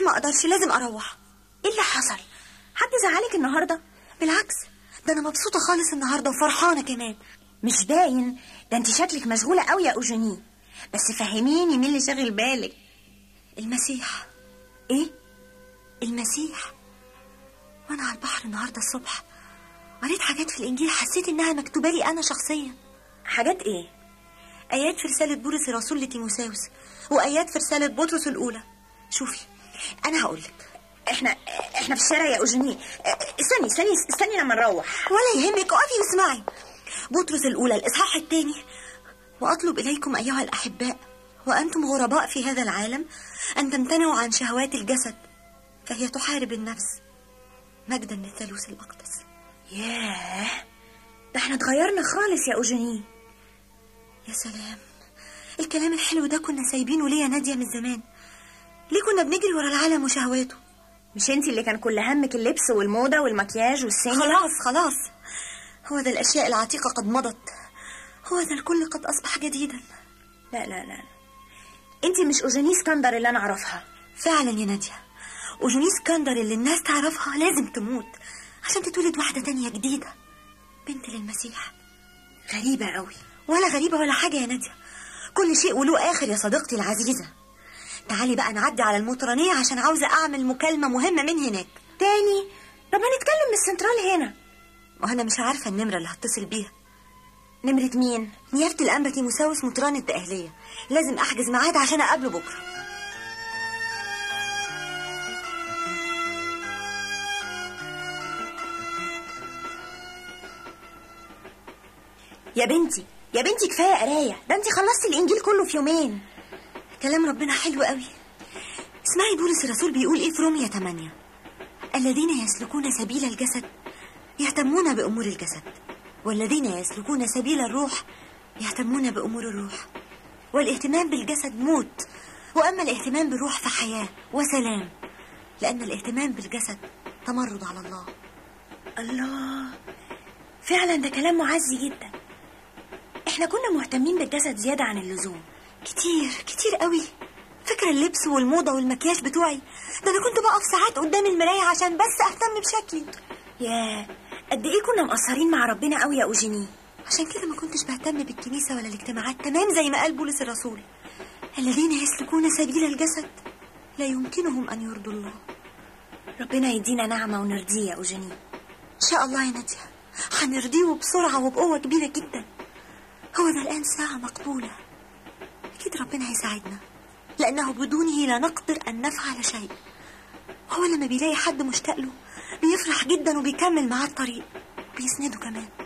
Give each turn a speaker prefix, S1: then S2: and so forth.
S1: ما اقدرش لازم اروح
S2: ايه اللي حصل حد زعلك النهارده
S1: بالعكس ده انا مبسوطه خالص النهارده وفرحانه كمان
S2: مش باين ده انت شكلك مشغوله قوي يا اوجيني بس فهميني مين اللي شاغل بالك
S1: المسيح
S2: ايه
S1: المسيح وانا على البحر النهارده الصبح قريت حاجات في الانجيل حسيت انها مكتوبه لي انا شخصيا
S2: حاجات ايه
S1: ايات في رساله بولس الرسول لتيموساوس وايات في رساله بطرس الاولى شوفي
S2: انا هقول لك احنا احنا في الشارع يا اوجيني استني استني استني لما نروح
S1: ولا يهمك اقفي واسمعي بطرس الاولى الاصحاح الثاني واطلب اليكم ايها الاحباء وانتم غرباء في هذا العالم ان تمتنعوا عن شهوات الجسد فهي تحارب النفس مجدا للثالوث الاقدس
S2: ياه ده احنا اتغيرنا خالص يا اوجيني
S1: يا سلام الكلام الحلو ده كنا سايبينه ليه يا ناديه من زمان ليه كنا بنجري ورا العالم وشهواته
S2: مش انت اللي كان كل همك اللبس والموضه والمكياج والسينما
S1: خلاص خلاص هو ده الاشياء العتيقه قد مضت هو ده الكل قد اصبح جديدا
S2: لا لا لا انت مش اوجيني اسكندر اللي انا اعرفها
S1: فعلا يا ناديه اوجيني اسكندر اللي الناس تعرفها لازم تموت عشان تتولد واحده تانية جديده بنت للمسيح
S2: غريبه قوي
S1: ولا غريبه ولا حاجه يا ناديه كل شيء وله اخر يا صديقتي العزيزه تعالي بقى نعدي على المطرانية عشان عاوزة أعمل مكالمة مهمة من هناك
S2: تاني طب ما نتكلم من السنترال هنا
S1: وأنا مش عارفة النمرة اللي هتصل بيها
S2: نمرة مين؟
S1: نيافة الأنبا تيموساوس مطران التأهلية لازم أحجز ميعاد عشان أقابله بكرة
S2: يا بنتي يا بنتي كفايه قرايه ده انت خلصتي الانجيل كله في يومين
S1: كلام ربنا حلو قوي اسمعي بولس الرسول بيقول ايه في رومية 8 الذين يسلكون سبيل الجسد يهتمون بأمور الجسد والذين يسلكون سبيل الروح يهتمون بأمور الروح والاهتمام بالجسد موت وأما الاهتمام بالروح فحياة وسلام لأن الاهتمام بالجسد تمرد على الله
S2: الله فعلا ده كلام معزي جدا احنا كنا مهتمين بالجسد زيادة عن اللزوم
S1: كتير كتير قوي فاكرة اللبس والموضة والمكياج بتوعي ده أنا كنت بقف ساعات قدام المراية عشان بس أهتم بشكلي
S2: ياه قد إيه كنا مقصرين مع ربنا قوي يا أوجيني
S1: عشان كده ما كنتش بهتم بالكنيسة ولا الاجتماعات تمام زي ما قال بولس الرسول الذين يسلكون سبيل الجسد لا يمكنهم أن يرضوا الله
S2: ربنا يدينا نعمة ونرضيه يا أوجيني
S1: إن شاء الله يا نادية هنرضيه بسرعة وبقوة كبيرة جدا هو ده الآن ساعة مقبولة أكيد ربنا هيساعدنا لأنه بدونه لا نقدر أن نفعل شيء هو لما بيلاقي حد مشتاق له بيفرح جدا وبيكمل معاه الطريق بيسنده كمان